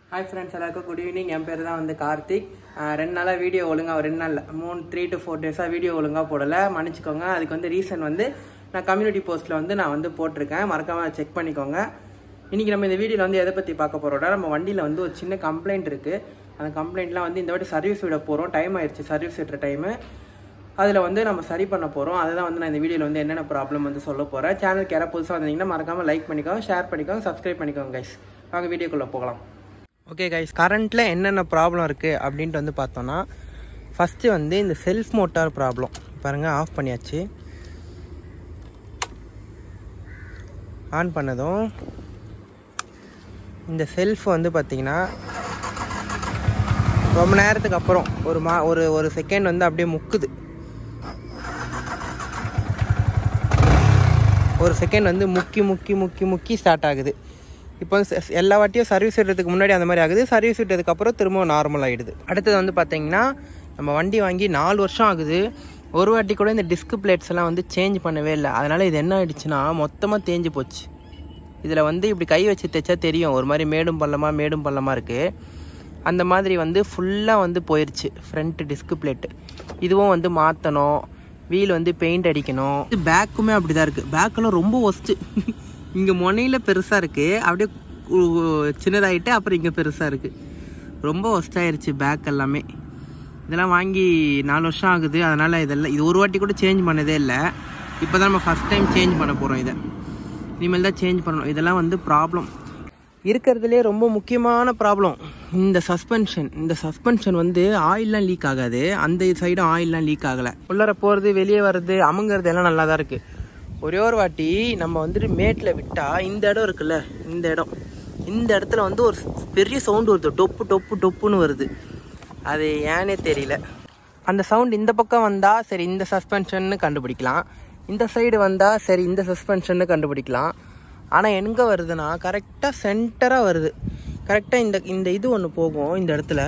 hi friends எல்லாருக்கும் good evening என் பேர் தான் வந்து கார்த்திக் அஹ் ரெண்டு நாளாக வீடியோ ஒழுங்காக ரெண்டு நாள் மூணு த்ரீ டு ஃபோர் டேஸாக வீடியோ ஒழுங்காக போடலை மன்னிச்சுக்கோங்க அதுக்கு வந்து ரீசன் வந்து நான் கம்யூனிட்டி போஸ்ட்டில் வந்து நான் வந்து போட்டிருக்கேன் மறக்காமல் செக் பண்ணிக்கோங்க இன்றைக்கி நம்ம இந்த வீடியோவில் வந்து எதை பற்றி பார்க்க போகிறோம்னா நம்ம வண்டியில் வந்து ஒரு சின்ன கம்ப்ளைண்ட் இருக்குது அந்த கம்ப்ளைண்ட்லாம் வந்து இந்த வாட்டி சர்வீஸ் விட போகிறோம் டைம் ஆயிடுச்சு சர்வீஸ் விடுற டைமு அதில் வந்து நம்ம சரி பண்ண போகிறோம் அதை தான் வந்து நான் இந்த வீடியோவில் வந்து என்னென்ன ப்ராப்ளம் வந்து சொல்ல போகிறேன் சேனலுக்கு யாராவது புதுசாக வந்தீங்கன்னா மறக்காமல் லைக் பண்ணிக்கோங்க ஷேர் பண்ணிக்கோங்க சப்ஸ்கிரைப் பண்ணிக்கோங்க கைஸ் வாங்க வீடியோக்குள்ளே போகலாம் ஓகே கைஸ் கரண்ட்டில் என்னென்ன ப்ராப்ளம் இருக்குது அப்படின்ட்டு வந்து பார்த்தோன்னா ஃபஸ்ட்டு வந்து இந்த செல்ஃப் மோட்டார் ப்ராப்ளம் பாருங்கள் ஆஃப் பண்ணியாச்சு ஆன் பண்ணதும் இந்த செல்ஃப் வந்து பார்த்திங்கன்னா ரொம்ப நேரத்துக்கு அப்புறம் ஒரு மா ஒரு ஒரு செகண்ட் வந்து அப்படியே முக்குது ஒரு செகண்ட் வந்து முக்கி முக்கி முக்கி முக்கி ஸ்டார்ட் ஆகுது இப்போ வந்து ச- எல்லா வாட்டியும் சர்வீஸ் விடுறதுக்கு முன்னாடி அந்த மாதிரி ஆகுது சர்வீஸ் விட்டதுக்கப்புறம் திரும்பவும் நார்மல் ஆகிடுது அடுத்தது வந்து பார்த்தீங்கன்னா நம்ம வண்டி வாங்கி நாலு வருஷம் ஆகுது ஒரு வாட்டி கூட இந்த டிஸ்க் பிளேட்ஸ் எல்லாம் வந்து சேஞ்ச் பண்ணவே இல்லை அதனால் இது என்ன ஆயிடுச்சுன்னா மொத்தமாக தேஞ்சு போச்சு இதில் வந்து இப்படி கை வச்சு தைச்சா தெரியும் ஒரு மாதிரி மேடும் பள்ளமாக மேடும் பள்ளமாக இருக்குது அந்த மாதிரி வந்து ஃபுல்லாக வந்து போயிடுச்சு ஃப்ரண்ட் டிஸ்க் பிளேட்டு இதுவும் வந்து மாற்றணும் வீல் வந்து பெயிண்ட் அடிக்கணும் இது பேக்குமே அப்படி தான் இருக்குது பேக்கெல்லாம் ரொம்ப ஒஸ்ட்டு இங்கே முனையில் பெருசாக இருக்குது அப்படியே கு- சின்னதாயிட்டு அப்புறம் இங்கே பெருசாக இருக்குது ரொம்ப ஒஸ்ட்டாயிருச்சு பேக் எல்லாமே இதெல்லாம் வாங்கி நாலு வருஷம் ஆகுது அதனால் இதெல்லாம் இது ஒரு வாட்டி கூட சேஞ்ச் பண்ணதே இல்லை இப்போ தான் நம்ம ஃபஸ்ட் டைம் சேஞ்ச் பண்ண போகிறோம் இதை இனிமேல் தான் சேஞ்ச் பண்ணணும் இதெல்லாம் வந்து ப்ராப்ளம் இருக்கிறதுலே ரொம்ப முக்கியமான ப்ராப்ளம் இந்த சஸ்பென்ஷன் இந்த சஸ்பென்ஷன் வந்து ஆயில்லாம் லீக் ஆகாது அந்த சைடும் ஆயில்லாம் லீக் ஆகலை உள்ளார போகிறது வெளியே வர்றது அமுங்கிறது எல்லாம் நல்லா தான் இருக்குது ஒரே ஒரு வாட்டி நம்ம வந்துட்டு மேட்டில் விட்டால் இந்த இடம் இருக்குல்ல இந்த இடம் இந்த இடத்துல வந்து ஒரு பெரிய சவுண்டு வருது டொப்பு டொப்பு டொப்புன்னு வருது அது ஏனே தெரியல அந்த சவுண்ட் இந்த பக்கம் வந்தால் சரி இந்த சஸ்பென்ஷன்னு கண்டுபிடிக்கலாம் இந்த சைடு வந்தால் சரி இந்த சஸ்பென்ஷன்னு கண்டுபிடிக்கலாம் ஆனால் எங்கே வருதுன்னா கரெக்டாக சென்டராக வருது கரெக்டாக இந்த இந்த இது ஒன்று போகும் இந்த இடத்துல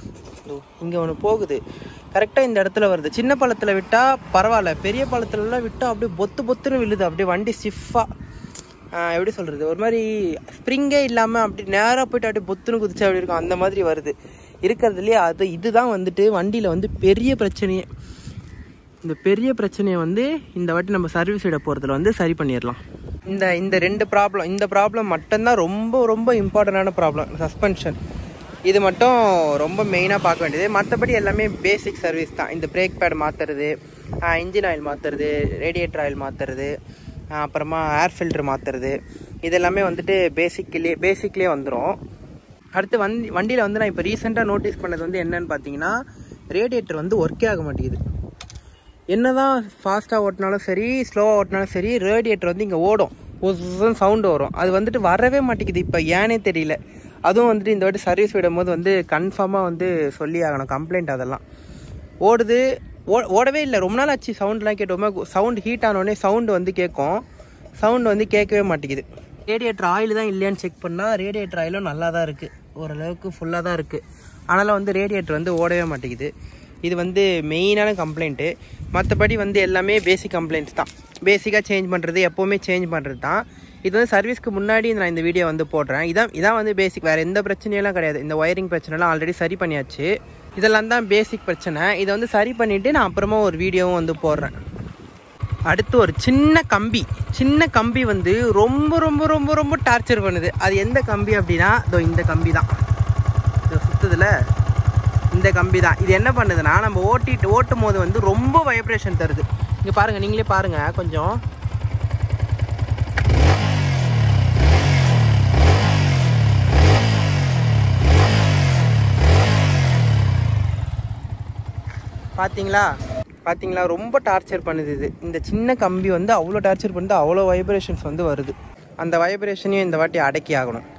இங்கே ஒன்று போகுது கரெக்டாக இந்த இடத்துல வருது சின்ன பழத்தில் விட்டால் பரவாயில்ல பெரிய பழத்துலலாம் விட்டால் அப்படியே பொத்து பொத்துன்னு விழுது அப்படியே வண்டி ஸ்டிஃபாக எப்படி சொல்கிறது ஒரு மாதிரி ஸ்ப்ரிங்கே இல்லாமல் அப்படி நேராக போயிட்டு அப்படியே பொத்துன்னு குதிச்சு அப்படி இருக்கும் அந்த மாதிரி வருது இருக்கிறதுலே அது இதுதான் வந்துட்டு வண்டியில் வந்து பெரிய பிரச்சனையே இந்த பெரிய பிரச்சனையை வந்து இந்த வாட்டி நம்ம சர்வீஸ் விட போகிறதுல வந்து சரி பண்ணிடலாம் இந்த இந்த ரெண்டு ப்ராப்ளம் இந்த ப்ராப்ளம் மட்டும்தான் ரொம்ப ரொம்ப இம்பார்ட்டண்டான ப்ராப்ளம் சஸ்பென்ஷன் இது மட்டும் ரொம்ப மெயினாக பார்க்க வேண்டியது மற்றபடி எல்லாமே பேசிக் சர்வீஸ் தான் இந்த பிரேக் பேட் மாற்றுறது இன்ஜின் ஆயில் மாற்றுறது ரேடியேட்டர் ஆயில் மாற்றுறது அப்புறமா ஏர் ஃபில்டர் மாற்றுறது இது எல்லாமே வந்துட்டு பேசிக்லேயே பேசிக்லேயே வந்துடும் அடுத்து வண்டி வண்டியில் வந்து நான் இப்போ ரீசெண்டாக நோட்டீஸ் பண்ணது வந்து என்னன்னு பார்த்தீங்கன்னா ரேடியேட்டர் வந்து ஒர்க்கே ஆக மாட்டேங்குது என்னதான் ஃபாஸ்ட்டாக ஓட்டினாலும் சரி ஸ்லோவாக ஓட்டினாலும் சரி ரேடியேட்டர் வந்து இங்கே ஓடும் ஒரு சவுண்டு வரும் அது வந்துட்டு வரவே மாட்டேங்குது இப்போ ஏனே தெரியல அதுவும் வந்துட்டு இந்த வாட்டி சர்வீஸ் விடும்போது வந்து கன்ஃபார்மாக வந்து சொல்லி ஆகணும் கம்ப்ளைண்ட் அதெல்லாம் ஓடுது ஓ ஓடவே இல்லை ரொம்ப நாள் ஆச்சு சவுண்ட்லாம் கேட்டோமே சவுண்ட் ஹீட் ஆனோடனே சவுண்டு வந்து கேட்கும் சவுண்டு வந்து கேட்கவே மாட்டேங்குது ரேடியேட்டர் ஆயில் தான் இல்லையான்னு செக் பண்ணால் ரேடியேட்டர் ஆயிலும் நல்லா தான் இருக்குது ஓரளவுக்கு ஃபுல்லாக தான் இருக்குது ஆனாலும் வந்து ரேடியேட்டர் வந்து ஓடவே மாட்டேங்குது இது வந்து மெயினான கம்ப்ளைண்ட்டு மற்றபடி வந்து எல்லாமே பேசிக் கம்ப்ளைண்ட்ஸ் தான் பேசிக்காக சேஞ்ச் பண்ணுறது எப்போவுமே சேஞ்ச் பண்ணுறது தான் இது வந்து சர்வீஸ்க்கு முன்னாடி நான் இந்த வீடியோ வந்து போடுறேன் இதான் இதான் வந்து பேசிக் வேறு எந்த பிரச்சனையெல்லாம் கிடையாது இந்த ஒயரிங் பிரச்சனைலாம் ஆல்ரெடி சரி பண்ணியாச்சு இதெல்லாம் தான் பேசிக் பிரச்சனை இதை வந்து சரி பண்ணிவிட்டு நான் அப்புறமா ஒரு வீடியோவும் வந்து போடுறேன் அடுத்து ஒரு சின்ன கம்பி சின்ன கம்பி வந்து ரொம்ப ரொம்ப ரொம்ப ரொம்ப டார்ச்சர் பண்ணுது அது எந்த கம்பி அப்படின்னா இதோ இந்த கம்பி தான் இதோ சுத்துதுல இந்த கம்பி தான் இது என்ன பண்ணுதுன்னா நம்ம ஓட்டிட்டு ஓட்டும் போது வந்து ரொம்ப வைப்ரேஷன் தருது இங்கே பாருங்கள் நீங்களே பாருங்கள் கொஞ்சம் பாத்தீங்களா பாத்தீங்களா ரொம்ப டார்ச்சர் பண்ணுது இது இந்த சின்ன கம்பி வந்து அவ்வளோ டார்ச்சர் பண்ணுது அவ்வளோ வைப்ரேஷன்ஸ் வந்து வருது அந்த வைப்ரேஷனையும் இந்த வாட்டி அடக்கி ஆகணும்